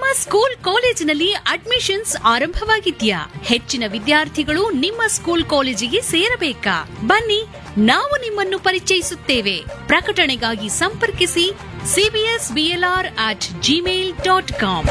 school ಕಾಲೇಜಿನಲ್ಲಿ admissions ಆರಂಭವಾಗಿದ್ಯಾ ಹೆಚ್ಚಿನ ವಿದ್ಯಾರ್ಥಿಗಳು ನಿಮ್ಮ ಸ್ಕೂಲ್ ಕಾಲೇಜಿಗೆ ಸೇರಬೇಕಾ ಬನ್ನಿ ನಾವು ನಿಮ್ಮನ್ನು ಪರಿಚಯಿಸುತ್ತೇವೆ ಪ್ರಕಟಣೆಗಾಗಿ ಸಂಪರ್ಕಿಸಿ CBS BLR at Gmail dot com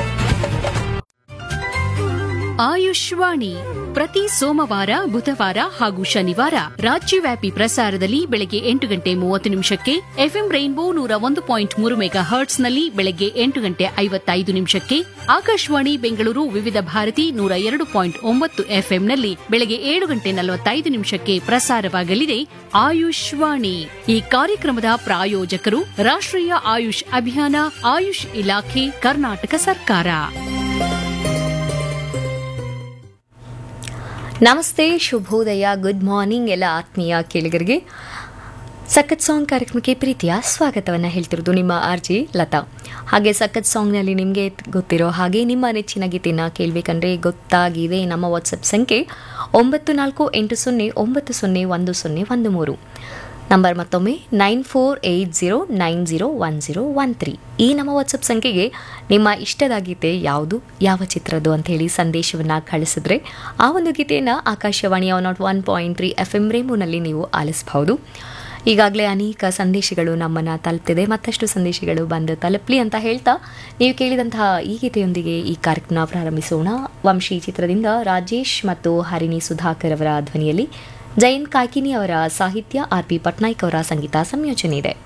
Ayushvani ಪ್ರತಿ ಸೋಮವಾರ ಬುಧವಾರ ಹಾಗೂ ಶನಿವಾರ ರಾಜ್ಯವ್ಯಾಪಿ ಪ್ರಸಾರದಲ್ಲಿ ಬೆಳಗ್ಗೆ ಎಂಟು ಗಂಟೆ ಮೂವತ್ತು ನಿಮಿಷಕ್ಕೆ ಎಫ್ಎಂ ರೈನ್ಬೋ ನೂರ ಒಂದು ಪಾಯಿಂಟ್ ಮೂರು ಮೆಗಾ ಹರ್ಟ್ಸ್ನಲ್ಲಿ ಬೆಳಗ್ಗೆ ಎಂಟು ಗಂಟೆ ಐವತ್ತೈದು ನಿಮಿಷಕ್ಕೆ ಆಕಾಶವಾಣಿ ಬೆಂಗಳೂರು ವಿವಿಧ ಭಾರತಿ ನೂರ ಎರಡು ಪಾಯಿಂಟ್ ಒಂಬತ್ತು ಎಫ್ಎಂನಲ್ಲಿ ಬೆಳಗ್ಗೆ ಏಳು ಗಂಟೆ ನಲವತ್ತೈದು ನಿಮಿಷಕ್ಕೆ ಪ್ರಸಾರವಾಗಲಿದೆ ಆಯುಷ್ವಾಣಿ ಈ ಕಾರ್ಯಕ್ರಮದ ಪ್ರಾಯೋಜಕರು ರಾಷ್ಟ್ರೀಯ ಆಯುಷ್ ಅಭಿಯಾನ ಆಯುಷ್ ಇಲಾಖೆ ಕರ್ನಾಟಕ ಸರ್ಕಾರ ನಮಸ್ತೆ ಶುಭೋದಯ ಗುಡ್ ಮಾರ್ನಿಂಗ್ ಎಲ್ಲ ಆತ್ಮೀಯ ಕೇಳಿಗರಿಗೆ ಸಖತ್ ಸಾಂಗ್ ಕಾರ್ಯಕ್ರಮಕ್ಕೆ ಪ್ರೀತಿಯ ಸ್ವಾಗತವನ್ನು ಹೇಳ್ತಿರೋದು ನಿಮ್ಮ ಆರ್ ಜಿ ಲತಾ ಹಾಗೆ ಸಖತ್ ಸಾಂಗ್ನಲ್ಲಿ ನಿಮಗೆ ಗೊತ್ತಿರೋ ಹಾಗೆ ನಿಮ್ಮ ನೆಚ್ಚಿನ ಗೀತೆಯನ್ನು ಕೇಳಬೇಕಂದ್ರೆ ಗೊತ್ತಾಗಿದೆ ನಮ್ಮ ವಾಟ್ಸಪ್ ಸಂಖ್ಯೆ ಒಂಬತ್ತು ನಾಲ್ಕು ಎಂಟು ಸೊನ್ನೆ ಒಂಬತ್ತು ಸೊನ್ನೆ ಒಂದು ಸೊನ್ನೆ ಒಂದು ಮೂರು ನಂಬರ್ ಮತ್ತೊಮ್ಮೆ nine four eight zero nine zero one zero one three ಈ ನಮ್ಮ ವಾಟ್ಸಪ್ ಸಂಖ್ಯೆಗೆ ನಿಮ್ಮ ಇಷ್ಟದ ಗೀತೆ ಯಾವುದು ಯಾವ ಚಿತ್ರದ್ದು ಅಂತ ಹೇಳಿ ಸಂದೇಶವನ್ನು ಕಳಿಸಿದ್ರೆ ಆ ಒಂದು ಗೀತೆಯನ್ನು ಆಕಾಶವಾಣಿಯ ನಾಟ್ one point three F M ರೇಮುನಲ್ಲಿ ನೀವು ಆಲಿಸಬಹುದು ಈಗಾಗಲೇ ಅನೇಕ ಸಂದೇಶಗಳು ನಮ್ಮನ್ನು ತಲುಪ್ತಿದೆ ಮತ್ತಷ್ಟು ಸಂದೇಶಗಳು ಬಂದು ತಲುಪಲಿ ಅಂತ ಹೇಳ್ತಾ ನೀವು ಕೇಳಿದಂತಹ ಈ ಗೀತೆಯೊಂದಿಗೆ ಈ ಕಾರ್ಯಕ್ರಮ ಪ್ರಾರಂಭಿಸೋಣ ವಂಶಿ ಚಿತ್ರದಿಂದ ರಾಜೇಶ್ ಮತ್ತು ಹರಿಣಿ ಸುಧಾಕರ್ ಅವರ ಧ್ವನಿಯಲ್ಲಿ ಜಯಂತ್ ಕಾಕಿನಿ ಅವರ ಸಾಹಿತ್ಯ ಆರ್ ಪಿ ಪಟ್ನಾಯಕ್ ಅವರ ಸಂಗೀತ ಸಂಯೋಜನೆ ಇದೆ